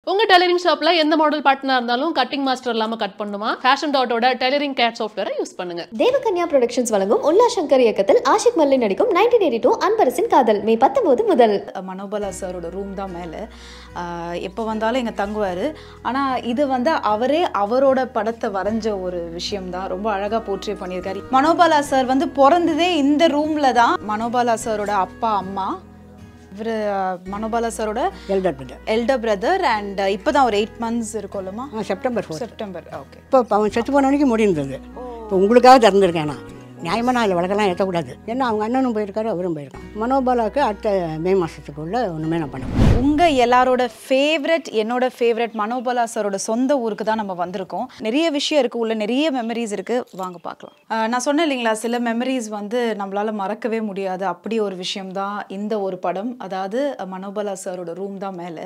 உங்க டெய்லரிங் ஷாப்ல எந்த மாடல் பார்ட்னா இருந்தாலும் கட்டிங் மாஸ்டர் இல்லாம கட் பண்ணுமா ஃபேஷன் டாட்டோட டெய்லரிங் கேட் சாஃப்ட்வேரை யூஸ் பண்ணுங்க தேவகன்யா புரொடக்ஷன்ஸ் வழங்கும் உல்லா சங்கர் இயக்கத்தில் ஆஷிக் மல்லி நடிக்கும் நைன்டீன் எயிட்டி டூ அன்பரசின் காதல் மே பத்தொன்பது முதல் மனோபலா சாரோட ரூம் தான் மேலே எப்போ வந்தாலும் இங்கே தங்குவார் ஆனால் இது வந்து அவரே அவரோட படத்தை வரைஞ்ச ஒரு விஷயம் தான் ரொம்ப அழகாக போர்ட்ரே பண்ணியிருக்காரு மனோபாலா சார் வந்து பிறந்ததே இந்த ரூமில் தான் மனோபாலா சாரோட அப்பா அம்மா இவர் மனோபாலா சாரோட elder brother elder brother and இப்போ தான் ஒரு எயிட் மந்த்ஸ் இருக்கும்லமா செப்டம்பர் ஃபோர் செப்டம்பர் ஓகே இப்போ அவன் செத்து போன வரைக்கும் முடிந்தது இப்போ உங்களுக்காக திறந்துருக்கேன் நான் நியாயமாக நான் அதில் வழக்கெல்லாம் ஏற்றக்கூடாது ஏன்னா அவங்க அண்ணனும் போயிருக்காரு அவரும் போயிருக்கான் மனோபாலாவுக்கு அடுத்த மே மாதத்துக்குள்ளே ஒன்றுமே நான் பண்ண முடியும் உங்கள் எல்லாரோட ஃபேவரட் என்னோட ஃபேவரட் மனோபலா சாரோட சொந்த ஊருக்கு தான் நம்ம வந்திருக்கோம் நிறைய விஷயம் இருக்குது உள்ள நிறைய மெமரிஸ் இருக்குது வாங்க பார்க்கலாம் அஹ் நான் சொன்னேன் இல்லைங்களா சில மெமரிஸ் வந்து நம்மளால் மறக்கவே முடியாது அப்படி ஒரு விஷயம் தான் இந்த ஒரு படம் அதாவது மனோபலா சாரோட ரூம் தான் மேலே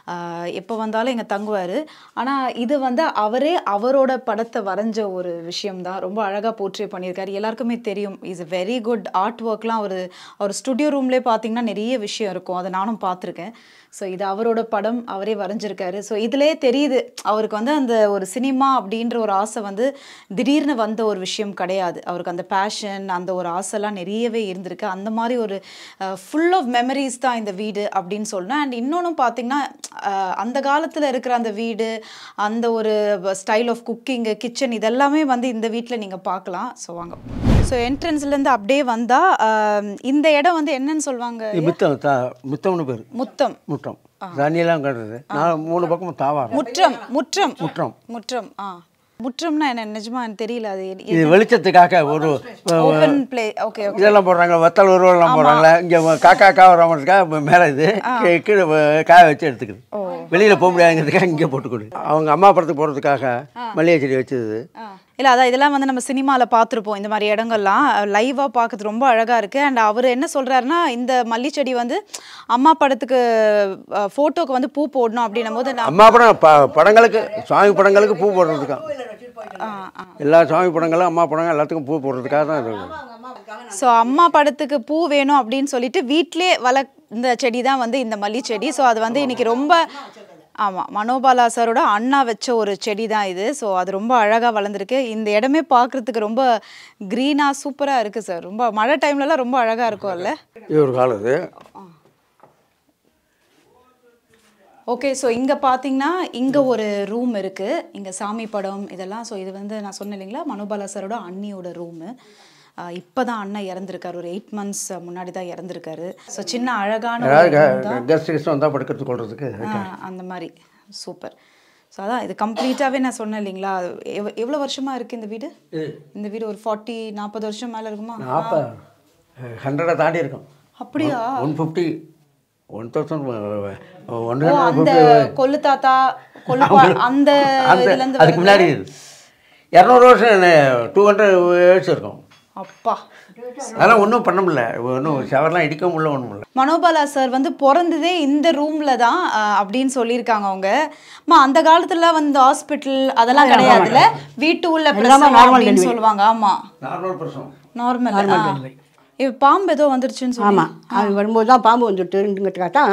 எப்போ வந்தாலும் இங்கே தங்குவார் ஆனால் இது வந்து அவரே அவரோட படத்தை வரைஞ்ச ஒரு விஷயம் தான் ரொம்ப அழகாக போர்ட்ரே பண்ணியிருக்காரு எல்லாருக்குமே தெரியும் is a very good art ஒர்க்லாம் அவர் அவர் ஸ்டுடியோ ரூம்லேயே பார்த்தீங்கன்னா நிறைய விஷயம் இருக்கும் அதை நானும் பார்த்துருக்கேன் ஸோ இது அவரோட படம் அவரே வரைஞ்சிருக்காரு ஸோ இதிலே தெரியுது அவருக்கு வந்து அந்த ஒரு சினிமா அப்படின்ற ஒரு ஆசை வந்து திடீர்னு வந்த ஒரு விஷயம் கிடையாது அவருக்கு அந்த பேஷன் அந்த ஒரு ஆசைலாம் நிறையவே இருந்திருக்கு அந்த மாதிரி ஒரு ஃபுல் ஆஃப் மெமரிஸ் தான் இந்த வீடு அப்படின்னு சொல்லணும் அண்ட் இன்னொன்றும் பார்த்தீங்கன்னா அஹ், அந்த காலத்தில் இருக்கிற அந்த வீடு அந்த ஒரு ஸ்டைல் ஆஃப் குக்கிங்கு கிச்சன் இதெல்லாமே வந்து இந்த வீட்டில் நீங்கள் பார்க்கலாம் ஸோ வாங்க ஸோ என்ட்ரன்ஸ்லேருந்து அப்படியே வந்தால் இந்த இடம் வந்து என்னன்னு சொல்லுவாங்க இது மித்தம் தா மித்தம்னு பேர் முத்தம் முட்டம் தண்ணியெல்லாம் கட்டுறது நான் மூணு பக்கமும் தாவாரம் முற்றம் முற்றம் முற்றம் முற்றம் ஆ முற்றம்னா என்ன நிஜமா எனக்கு தெரியல அது இது வெளிச்சத்துக்காக ஒரு ஓப்பன் பிளே ஓகே ஓகே இதெல்லாம் போடுறாங்க வத்தல் உருவெல்லாம் போடுறாங்களே இங்கே காக்கா காவராமத்துக்காக மேலே இது கீ- கீழே வ- காய வச்சு எடுத்துக்குது வெளியில் போக முடியாதுங்கிறதுக்காக இங்கே போட்டுக்கொடு அவங்க அம்மா படத்துக்கு போகிறதுக்காக மல்லிகை செடி வச்சது இல்லை அதான் இதெல்லாம் வந்து நம்ம சினிமாவில் பார்த்துருப்போம் இந்த மாதிரி இடங்கள்லாம் லைவாக பார்க்கறது ரொம்ப அழகாக இருக்குது அண்ட் அவர் என்ன சொல்கிறாருன்னா இந்த மல்லிச்செடி வந்து அம்மா படத்துக்கு ஃபோட்டோக்கு வந்து பூ போடணும் அப்படின்னும் போது நான் அம்மா படம் ப படங்களுக்கு சுவாமி படங்களுக்கு பூ போடுறதுக்காக ஆ ஆ எல்லா சுவாமி படங்களும் அம்மா படங்கள் எல்லாத்துக்கும் பூ போடுறதுக்காக தான் இது ஸோ அம்மா படத்துக்கு பூ வேணும் அப்படின்னு சொல்லிட்டு வீட்டிலே வள இந்த செடி தான் வந்து இந்த மல்லி செடி ஸோ அது வந்து இன்னைக்கு ரொம்ப ஆமாம் மனோபாலா சாரோட அண்ணா வச்ச ஒரு செடி தான் இது ஸோ அது ரொம்ப அழகாக வளர்ந்துருக்கு இந்த இடமே பார்க்குறதுக்கு ரொம்ப க்ரீனாக சூப்பராக இருக்குது சார் ரொம்ப மழை டைம்லலாம் ரொம்ப அழகாக இருக்கும்ல இது ஒரு காலம் இது ஓகே ஸோ இங்கே பார்த்தீங்கன்னா இங்கே ஒரு ரூம் இருக்குது இங்கே சாமி படம் இதெல்லாம் ஸோ இது வந்து நான் சொன்னேன் இல்லைங்களா மனோபாலா சாரோட அண்ணியோட ரூமு இப்போ தான் அண்ணன் இறந்துருக்காரு ஒரு எயிட் மந்த்ஸ் முன்னாடி தான் இறந்துருக்காரு ஸோ சின்ன அழகான ஒரு room தான். கெஸ்ட் கெஸ்ட் வந்தால் படுக்கிறதுக்கு கொள்றதுக்கு ஆ, அந்த மாதிரி சூப்பர் ஸோ அதான் இது கம்ப்ளீட்டாகவே நான் சொன்னேன் இல்லைங்களா எவ் எவ்வளோ வருஷமாக இருக்குது இந்த வீடு இந்த வீடு ஒரு ஃபார்ட்டி நாற்பது வருஷம் மேலே இருக்குமா நாற்பது ஹண்ட்ரடை தாண்டி இருக்கும் அப்படியா one fifty one thousand one ஓ அந்த கொள்ளு தாத்தா கொள்ளுப்பா அந்த இதுலேருந்து அதுக்கு முன்னாடி இது இரநூறு வருஷம் டூ ஹண்ட்ரட் இயர்ஸ் இருக்கும் அப்பா அதெல்லாம் ஒன்றும் பண்ண முடியல ஒன்றும் ஷவர்லாம் இடிக்க முடியல ஒன்றும் இல்லை மனோபாலா சார் வந்து பிறந்ததே இந்த ரூம்ல தான் அஹ், அப்படின்னு சொல்லியிருக்காங்க அவங்க அம்மா அந்த காலத்துல வந்து ஹாஸ்பிட்டல் அதெல்லாம் கிடையாதுல்ல வீட்டு உள்ள பிரசவம் அப்படின்னு சொல்லுவாங்க ஆமா நார்மல் பர்சன் நார்மல் இப்போ பாம்பு ஏதோ வந்துருச்சுன்னு சொல்லி ஆமாம் அது வரும்போது தான் பாம்பு வந்துட்டுங்கிறதுக்காக தான்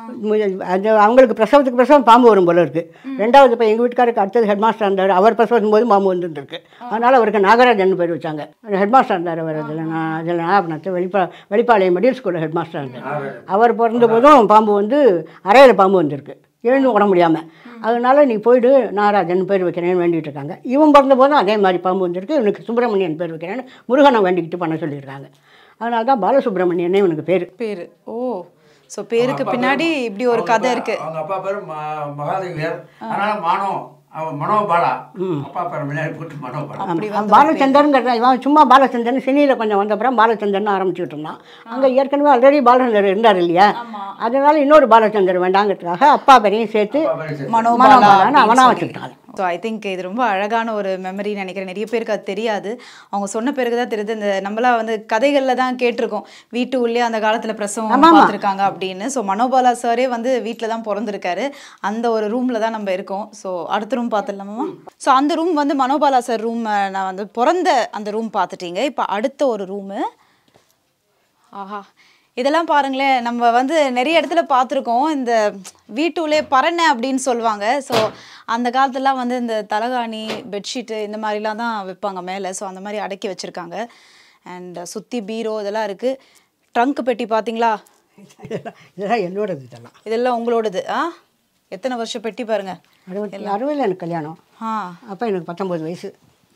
அது அவங்களுக்கு பிரசவத்துக்கு பிரசவம் பாம்பு வரும் போல இருக்குது ரெண்டாவது இப்போ எங்கள் வீட்டுக்காருக்கு அடுத்தது ஹெட் மாஸ்டர் இருந்தார் அவர் பிரசவத்தும் போது பாம்பு வந்துருக்கு அதனால் அவருக்கு நாகராஜன் பேர் வச்சாங்க ஹெட் மாஸ்டர் இருந்தார் அவர் அதில் நான் அதில் நாகப்பணத்தை வெளிப்பா வெளிப்பாளையம் மிடில் ஸ்கூலில் ஹெட் மாஸ்டர் இருந்தார் அவர் பிறந்த போதும் பாம்பு வந்து அறையில் பாம்பு வந்திருக்கு எழுந்து உட முடியாமல் அதனால நீ போயிடு நாகராஜன் பேர் வைக்கிறேன்னு வேண்டிகிட்டு இருக்காங்க இவன் பிறந்த போதும் அதே மாதிரி பாம்பு வந்திருக்கு இவனுக்கு சுப்பிரமணியன் பேர் வைக்கிறேன்னு முருகனை வேண்டிக்கிட்டு பண்ண சொல்லியிருக்காங்க அதனால தான் பாலசுப்ரமணியனே இவனுக்கு பேர் பேரு ஓ ஸோ பேருக்கு பின்னாடி இப்படி ஒரு கதை இருக்கு அவங்க அப்பா பேர் ம- மகாதேவியர் அதனால மானோ அவன் மனோபாலா அப்பா பேர் முன்னாடி போட்டு மனோபாலா அப்படி அவன் பாலச்சந்தருங்கிறத இவன் சும்மா பாலச்சந்திரன் சினியில் கொஞ்சம் வந்த அப்புறம் பாலச்சந்திரன் ஆரம்பிச்சுட்டு இருந்தான் அங்கே ஏற்கனவே ஆல்ரெடி பாலச்சந்தர் இருந்தார் இல்லையா அதனால இன்னொரு பாலச்சந்தர் வேண்டாங்கிறதுக்காக அப்பா பேரையும் சேர்த்து மனோபாலான்னு அவனா வச்சுக்கிட்டான் ஸோ ஐ திங்க் இது ரொம்ப அழகான ஒரு மெமரி நினைக்கிறேன் நிறைய பேருக்கு அது தெரியாது அவங்க சொன்ன பிறகு தான் தெரியுது இந்த நம்மளாம் வந்து கதைகளில் தான் கேட்டிருக்கோம் வீட்டு உள்ளே அந்த காலத்தில் பிரசவம் பார்த்துருக்காங்க அப்படின்னு ஸோ மனோபாலா சாரே வந்து வீட்டில் தான் பிறந்திருக்காரு அந்த ஒரு ரூமில் தான் நம்ம இருக்கோம் ஸோ அடுத்த ரூம் பார்த்துடலாமா ஸோ அந்த ரூம் வந்து மனோபாலா சார் ரூம் நான் வந்து பிறந்த அந்த ரூம் பார்த்துட்டீங்க இப்போ அடுத்த ஒரு ரூமு ஆஹா இதெல்லாம் பாருங்களேன் நம்ம வந்து நிறைய இடத்துல பார்த்துருக்கோம் இந்த வீட்டுள்ளே பரணை அப்படின்னு சொல்லுவாங்க ஸோ அந்த காலத்துலலாம் வந்து இந்த தலகாணி பெட்ஷீட்டு இந்த மாதிரிலாம் தான் வைப்பாங்க மேலே ஸோ அந்த மாதிரி அடக்கி வச்சுருக்காங்க அண்ட் சுற்றி பீரோ இதெல்லாம் இருக்குது ட்ரங்க் பெட்டி பார்த்தீங்களா இதெல்லாம் இதெல்லாம் என்னோடது இதெல்லாம் இதெல்லாம் உங்களோடது ஆ எத்தனை வருஷம் பெட்டி பாருங்க அறுபத்தி அறுபதில் எனக்கு கல்யாணம் ஆ அப்போ எனக்கு பத்தொம்பது வயசு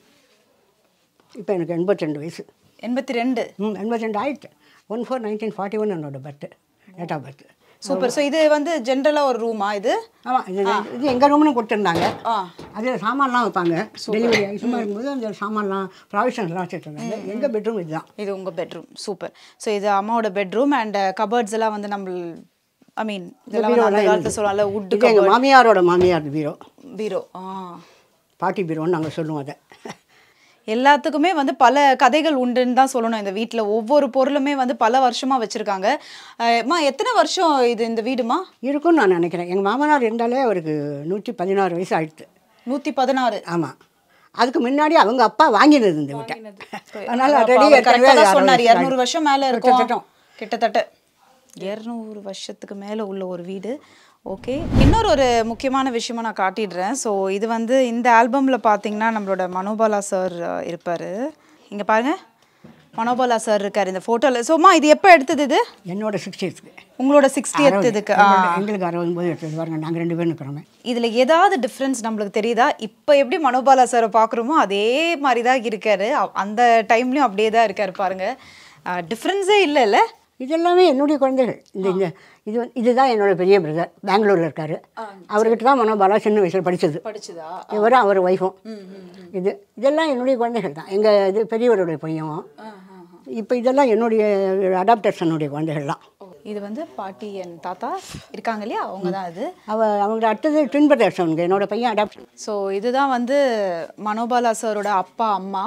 இப்போ எனக்கு எண்பத்தி ரெண்டு வயசு எண்பத்தி ரெண்டு ம் எண்பத்தி ரெண்டு ஆயிடுச்சு one four nineteen forty one என்னோட birth date of birth super so இது வந்து ஜென்ரலாக ஒரு ரூமா இது ஆமாம் இது இது எங்கள் ரூம்னு கொடுத்துருந்தாங்க ஆ அதில் சாமான்லாம் வைப்பாங்க டெலிவரி சும்மா இருக்கும்போது அந்த சாமான்லாம் ப்ராவிஷன்ஸ்லாம் வச்சுட்டு இருந்தாங்க எங்கள் பெட்ரூம் இதுதான் இது உங்கள் பெட்ரூம் சூப்பர் ஸோ இது அம்மாவோட பெட்ரூம் அண்ட் கபர்ட்ஸ் எல்லாம் வந்து நம்ம ஐ மீன் இதெல்லாம் வந்து அந்த காலத்தில் சொல்லலாம்ல உட்டு இது எங்கள் மாமியாரோட மாமியார் பீரோ பீரோ ஆ பாட்டி பீரோன்னு நாங்கள் சொல்லுவோம் அதை எல்லாத்துக்குமே வந்து பல கதைகள் உண்டுன்னு தான் சொல்லணும் இந்த வீட்டில் ஒவ்வொரு பொருளுமே வந்து பல வருஷமா வச்சிருக்காங்க அம்மா எத்தனை வருஷம் இது இந்த வீடுமா இருக்கும்னு நான் நினைக்கிறேன் எங்கள் மாமனார் இருந்தாலே அவருக்கு நூற்றி பதினாறு வயசு ஆயிடுச்சு நூற்றி பதினாறு ஆமாம் அதுக்கு முன்னாடி அவங்க அப்பா வாங்கினது இந்த வீட்டை அதனால் அப்ப ரெடி அவர் correct ஆ தான் சொன்னார் இரநூறு வருஷம் மேலே இருக்கும் கிட்டத்தட்ட. கிட்டத்தட்ட இரநூறு வருஷத்துக்கு மேலே உள்ள ஒரு வீடு ஓகே இன்னொரு ஒரு முக்கியமான விஷயமா நான் காட்டிடுறேன் ஸோ இது வந்து இந்த ஆல்பமில் பார்த்தீங்கன்னா நம்மளோட மனோபாலா சார் இருப்பார் இங்கே பாருங்க மனோபாலா சார் இருக்கார் இந்த ஃபோட்டோவில் ஸோம்மா இது எப்போ எடுத்தது இது என்னோட சிக்ஸ்டீஸ்க்கு உங்களோட சிக்ஸ்டி இதுக்கு ஆ எங்களுக்கு அறுபது போது எடுத்தது பாருங்க நாங்கள் ரெண்டு பேரும் இருக்கிறோமே இதில் ஏதாவது டிஃப்ரென்ஸ் நம்மளுக்கு தெரியுதா இப்போ எப்படி மனோபாலா சாரை பார்க்குறோமோ அதே மாதிரி தான் இருக்காரு அ- அந்த டைம்லையும் அப்படியே தான் இருக்காரு பாருங்க டிஃப்ரென்ஸே இல்லைல்ல இதெல்லாமே என்னுடைய குழந்தைகள் இந்த இந்த இது வந்து- இதுதான் என்னோட பெரிய பிரதர் பெங்களூரில் இருக்காரு அவர்கிட்ட தான் மனோபாலா சின்ன வயசில் படித்தது படிச்சுதா இவரும் அவர் ஒய்ஃபும் இது இதெல்லாம் என்னுடைய குழந்தைகள் தான் எங்கள் இது பெரியவருடைய பையன் இப்போ இதெல்லாம் என்னுடைய அடாப்டர்ஸனுடைய குழந்தைகள் தான் இது வந்து பாட்டி என் தாத்தா இருக்காங்க இல்லையா அவங்க தான் இது அவ அவங்கள அடுத்தது ட்வின் பிரதர்ஸ் அவனுக்கு என்னோட பையன் அடாப்ஷன் ஸோ இதுதான் வந்து மனோபாலா சாரோட அப்பா அம்மா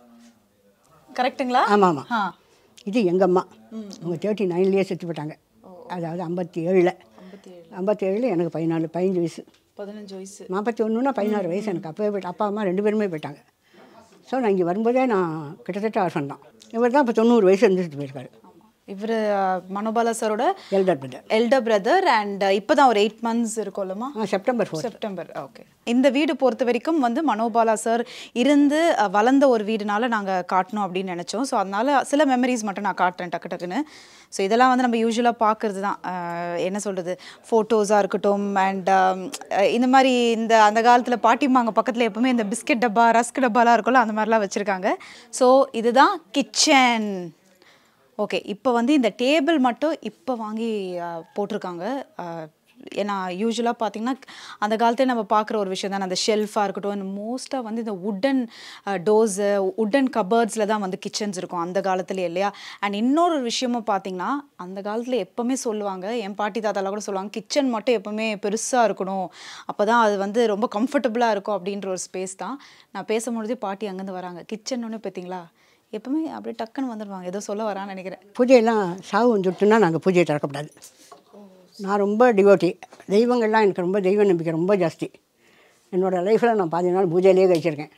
கரெக்ட்டுங்களா ஆமாம் ஆமாம் ஆ இது எங்கள் அம்மா அவங்க தேர்ட்டி நைன்லேயே செத்து போயிட்டாங்க அதாவது ஐம்பத்தி ஏழில் ஐம்பத்தி ஏழில் எனக்கு பதினாலு பதினஞ்சு வயசு பதினஞ்சு வயசு நாற்பத்தி ஒன்றுனா பதினாறு வயசு எனக்கு அப்போவே போயிட்டு அப்பா அம்மா ரெண்டு பேருமே போயிட்டாங்க ஸோ நான் இங்கே வரும்போதே நான் கிட்டத்தட்ட ஆர்ஃபன் தான் இவர் தான் இப்போ தொண்ணூறு வயசு இருந்துட்டு போயிருக்காரு இவர் மனோபாலா சாரோட elder brother elder brother and இப்போ தான் ஒரு எயிட் மந்த்ஸ் இருக்கும்லமா ஆ செப்டம்பர் ஃபோர் செப்டம்பர் ஓகே இந்த வீடு பொறுத்த வரைக்கும் வந்து மனோபாலா சார் இருந்து அஹ், வளர்ந்த ஒரு வீடுனால நாங்கள் காட்டணும் அப்படின்னு நினச்சோம் ஸோ அதனால சில மெமரிஸ் மட்டும் நான் காட்டுறேன் டக்கு டக்குன்னு ஸோ இதெல்லாம் வந்து நம்ம யூஸ்வலாக பார்க்குறது தான் அஹ், என்ன சொல்கிறது ஃபோட்டோஸாக இருக்கட்டும் அண்ட் இந்த மாதிரி இந்த அந்த காலத்தில் பாட்டிமாங்க பக்கத்தில் எப்பவுமே இந்த பிஸ்கெட் டப்பா ரஸ்க் டப்பாலாம் இருக்கும்ல அந்த மாதிரிலாம் வச்சுருக்காங்க ஸோ இதுதான் கிச்சன் ஓகே இப்போ வந்து இந்த டேபிள் மட்டும் இப்போ வாங்கி அஹ், போட்டிருக்காங்க அஹ், ஏன்னா யூஸ்வலாக பார்த்தீங்கன்னா அந்த காலத்துல நம்ம பார்க்குற ஒரு விஷயம் தான் அந்த ஷெல்ஃபாக இருக்கட்டும் மோஸ்ட்டாக வந்து இந்த உட்டன் டோர்ஸு உட்டன் கபர்ட்ஸில் தான் வந்து கிச்சன்ஸ் இருக்கும் அந்த காலத்துல இல்லையா அண்ட் இன்னொரு விஷயமும் பார்த்தீங்கன்னா அந்த காலத்தில் எப்போவுமே சொல்லுவாங்க என் பாட்டி தாத்தாலாம் கூட சொல்லுவாங்க கிச்சன் மட்டும் எப்போவுமே பெருசாக இருக்கணும் அப்போ தான் அது வந்து ரொம்ப கம்ஃபர்டபுளாக இருக்கும் அப்படின்ற ஒரு ஸ்பேஸ் தான் நான் பேசும்பொழுதே பாட்டி அங்கேருந்து வராங்க கிச்சன் ஒன்று பார்த்தீங்களா எப்பவுமே அப்படியே டக்குன்னு வந்துடுவாங்க ஏதோ சொல்ல வரான்னு நினைக்கிறேன் பூஜையெல்லாம் சாவு வந்துட்டுன்னா நாங்கள் பூஜையை திறக்கக்கூடாது நான் ரொம்ப டிவோட்டி தெய்வங்கள்லாம் எனக்கு ரொம்ப தெய்வ நம்பிக்கை ரொம்ப ஜாஸ்தி என்னோடய லைஃப்பில் நான் பாதி நாள் பூஜையிலேயே கழிச்சிருக்கேன்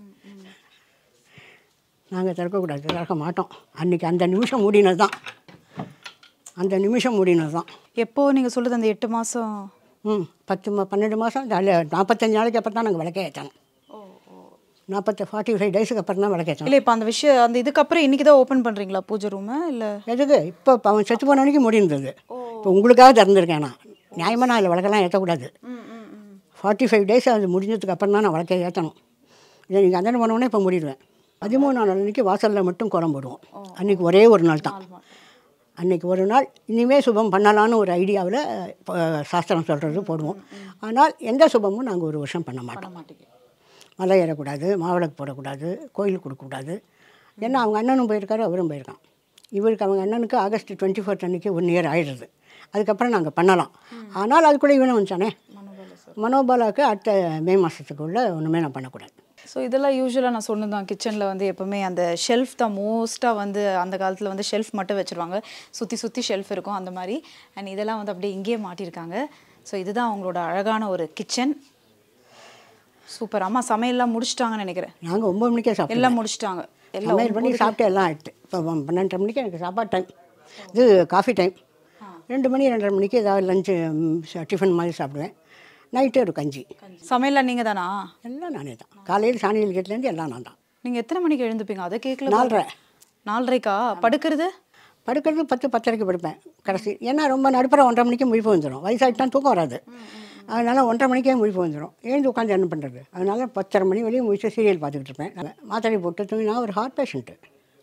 நாங்கள் திறக்கக்கூடாது திறக்க மாட்டோம் அன்றைக்கி அந்த நிமிஷம் மூடினது தான் அந்த நிமிஷம் மூடினது தான் எப்போ நீங்கள் சொல்கிறது அந்த எட்டு மாதம் ம் பத்து மா பன்னெண்டு மாதம் அதில் நாற்பத்தஞ்சு நாளைக்கு அப்புறம் தான் நாங்கள் விளக்கே ஏற்றணும் நாற்பத்தி ஃபார்ட்டி ஃபைவ் டேஸுக்கு அப்புறம் தான் விளக்கேற்றணும் இல்லை இப்போ அந்த விஷயம் அந்த இதுக்கப்புறம் இன்னைக்கு தான் ஓப்பன் பண்ணுறீங்களா பூஜை ரூமை இல்லை எதுக்கு இப்போ இப்போ அவன் செத்து போன அன்னைக்கு முடிந்தது இப்போ உங்களுக்காக திறந்துருக்கேன் நான் நியாயமாக நான் அதில் விளக்கெல்லாம் ஏற்றக்கூடாது ஃபார்ட்டி ஃபைவ் டேஸ் அது முடிஞ்சதுக்கு அப்புறம் தான் நான் விளக்க ஏற்றணும் இதை நீங்கள் அந்தன பண்ணோடனே இப்போ முடிடுவேன் பதிமூணு நாள் அன்றைக்கி வாசலில் மட்டும் குரம் போடுவோம் அன்றைக்கி ஒரே ஒரு நாள் தான் அன்றைக்கி ஒரு நாள் இனிமே சுபம் பண்ணலான்னு ஒரு ஐடியாவில் சாஸ்திரம் சொல்கிறது போடுவோம் ஆனால் எந்த சுபமும் நாங்கள் ஒரு வருஷம் பண்ண மாட்டோம் மலை ஏறக்கூடாது மாவிளக்கு போடக்கூடாது கோயிலுக்கு கொடுக்கக்கூடாது ஏன்னா அவங்க அண்ணனும் போயிருக்காரு அவரும் போயிருக்கான் இவருக்கு அவங்க அண்ணனுக்கு ஆகஸ்ட் டுவெண்ட்டி ஃபோர்த் அன்றைக்கி ஒன் இயர் ஆயிடுது அதுக்கப்புறம் நாங்கள் பண்ணலாம் ஆனால் அதுக்குள்ளே இவனும் வந்துட்டானே மனோபாலாவுக்கு அடுத்த மே மாதத்துக்குள்ளே ஒன்றுமே நான் பண்ணக்கூடாது ஸோ இதெல்லாம் யூஸ்வலாக நான் சொன்னது தான் கிச்சனில் வந்து எப்போவுமே அந்த ஷெல்ஃப் தான் மோஸ்ட்டாக வந்து அந்த காலத்தில் வந்து ஷெல்ஃப் மட்டும் வச்சுருவாங்க சுற்றி சுற்றி ஷெல்ஃப் இருக்கும் அந்த மாதிரி அண்ட் இதெல்லாம் வந்து அப்படியே இங்கேயே மாட்டியிருக்காங்க ஸோ இதுதான் அவங்களோட அழகான ஒரு கிச்சன் சூப்பர் அம்மா சமையல்லாம் முடிச்சிட்டாங்கன்னு நினைக்கிறேன் நாங்கள் ஒம்பது மணிக்கே சாப்பிட்டோம் எல்லாம் முடிச்சிட்டாங்க எல்லாம் சமையல் பண்ணி சாப்பிட்டு எல்லாம் ஆயிடுச்சு இப்போ பன்னெண்டரை மணிக்கு எனக்கு சாப்பாடு டைம் இது காஃபி டைம் ரெண்டு மணி ரெண்டரை மணிக்கு ஏதாவது லஞ்சு டிஃபன் மாதிரி சாப்பிடுவேன் நைட்டு ஒரு கஞ்சி சமையல்ல நீங்க தானா எல்லாம் நானே தான் காலையில் சாணியில் கேட்லேருந்து எல்லாம் நான் தான் நீங்க எத்தனை மணிக்கு எழுந்துப்பீங்க அதை கேட்கல நாலரை. நாலரைக்கா படுக்கிறது படுக்கிறது பத்து பத்தரைக்கு படுப்பேன் கடைசி ஏன்னா ரொம்ப நடுப்புற ஒன்றரை மணிக்கு முழிப்பு வந்துடும் வயசாகிட்டா தூக்கம் வராது அதனால் ஒன்றரை மணிக்கே முழிப்பு வந்துடும் எழுந்து உட்காந்து என்ன பண்ணுறது அதனால் பத்தரை மணி வரையும் முழிச்சு சீரியல் பார்த்துக்கிட்டு இருப்பேன் மாத்திரை போட்டு தூங்கி நான் ஒரு ஹார்ட் பேஷண்ட்டு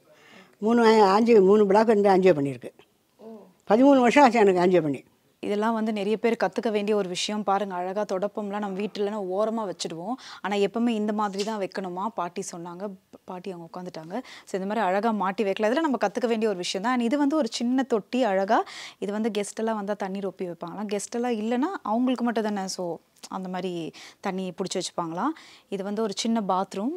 மூணு ஆஞ்சியோ மூணு பிளாக் இருந்து ஆஞ்சியோ பண்ணியிருக்கு பதிமூணு வருஷம் ஆச்சு எனக்கு ஆஞ்சியோ பண்ணி இதெல்லாம் வந்து நிறைய பேர் கற்றுக்க வேண்டிய ஒரு விஷயம் பாருங்க அழகாக தொடப்பம்லாம் நம்ம வீட்டிலனா ஓரமாக வச்சுடுவோம் ஆனால் எப்பவுமே இந்த மாதிரி தான் வைக்கணுமா பாட்டி சொன்னாங்க ப- பாட்டி அவங்க உட்காந்துட்டாங்க ஸோ இந்த மாதிரி அழகாக மாட்டி வைக்கல இதெல்லாம் நம்ம கற்றுக்க வேண்டிய ஒரு விஷயம் தான் And இது வந்து ஒரு சின்ன தொட்டி அழகாக இது வந்து guest எல்லாம் வந்தால் தண்ணி ரொப்பி வைப்பாங்களாம் guest எல்லாம் இல்லைன்னா அவங்களுக்கு மட்டும் தானே ஸோ அந்த மாதிரி தண்ணி பிடிச்சி வச்சுப்பாங்களாம் இது வந்து ஒரு சின்ன பாத்ரூம்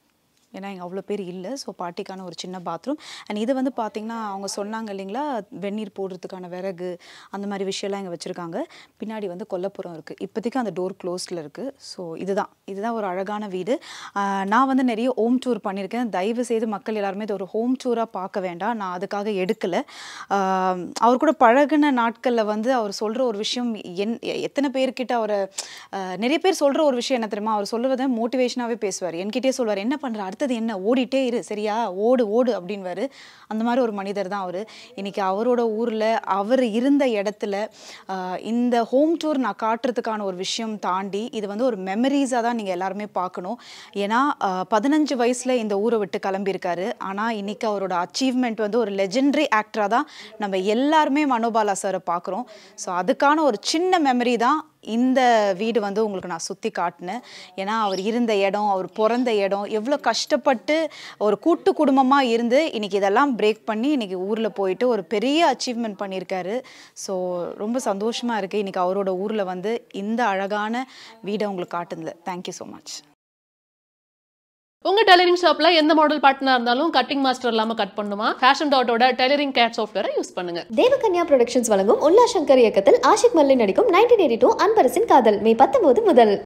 ஏன்னா இங்கே அவ்வளோ பேர் இல்லை ஸோ பாட்டிக்கான ஒரு சின்ன பாத்ரூம் அண்ட் இது வந்து பார்த்திங்கன்னா அவங்க சொன்னாங்க இல்லைங்களா வெந்நீர் போடுறதுக்கான விறகு அந்த மாதிரி விஷயம்லாம் இங்கே வச்சுருக்காங்க பின்னாடி வந்து கொல்லப்புறம் இருக்குது இப்போதைக்கு அந்த டோர் க்ளோஸில் இருக்குது ஸோ இதுதான் இதுதான் ஒரு அழகான வீடு ஆஹ் நான் வந்து நிறைய ஹோம் டூர் பண்ணியிருக்கேன் தயவு செய்து மக்கள் எல்லாருமே இது ஒரு ஹோம் டூராக பார்க்க வேண்டாம் நான் அதுக்காக எடுக்கலை ஆஹ் அவர் கூட பழகுன நாட்களில் வந்து அவர் சொல்கிற ஒரு விஷயம் என் எத்தனை பேர்கிட்ட அவர் நிறைய பேர் சொல்கிற ஒரு விஷயம் என்ன தெரியுமா அவர் சொல்லுவதை மோட்டிவேஷனாகவே பேசுவார் என்கிட்டயே சொல்வார் என்ன பண்ணுற அடுத்தது என்ன ஓடிட்டே இரு சரியா ஓடு ஓடு அப்படின்வாரு அந்த மாதிரி ஒரு மனிதர் தான் அவர் இன்னைக்கு அவரோட ஊரில் அவர் இருந்த இடத்துல ஆஹ் இந்த ஹோம் டூர் நான் காட்டுறதுக்கான ஒரு விஷயம் தாண்டி இது வந்து ஒரு மெமரிஸாக தான் நீங்கள் எல்லாருமே பார்க்கணும் ஏன்னா ஆஹ் பதினஞ்சு வயசில் இந்த ஊரை விட்டு கிளம்பியிருக்காரு ஆனால் இன்னைக்கு அவரோட அச்சீவ்மெண்ட் வந்து ஒரு லெஜெண்டரி ஆக்டராக தான் நம்ம எல்லாருமே மனோபாலா சாரை பார்க்குறோம் ஸோ அதுக்கான ஒரு சின்ன மெமரி தான் இந்த வீடு வந்து உங்களுக்கு நான் சுற்றி காட்டினேன் ஏன்னா அவர் இருந்த இடம் அவர் பிறந்த இடம் எவ்வளோ கஷ்டப்பட்டு ஒரு கூட்டு குடும்பமாக இருந்து இன்னைக்கு இதெல்லாம் பிரேக் பண்ணி இன்னைக்கு ஊரில் போயிட்டு ஒரு பெரிய அச்சீவ்மெண்ட் பண்ணியிருக்காரு ஸோ ரொம்ப சந்தோஷமாக இருக்குது இன்னைக்கு அவரோட ஊரில் வந்து இந்த அழகான வீடை உங்களுக்கு காட்டுனதுல தேங்க்யூ ஸோ மச் உங்க டெய்லரிங் ஷாப்ல எந்த மாடல் பார்ட்னா இருந்தாலும் கட்டிங் மாஸ்டர் இல்லாம கட் பண்ணுமா ஃபேஷன் டாட்டோட டெய்லரிங் கேட் சாஃப்ட்வேரை யூஸ் பண்ணுங்க தேவகன்யா புரொடக்ஷன்ஸ் வழங்கும் உல்லா சங்கர் இயக்கத்தில் ஆஷிக் மல்லி நடிக்கும் நைன்டீன் எயிட்டி டூ அன்பரசின் காதல் மே பத்தொன்பது முதல்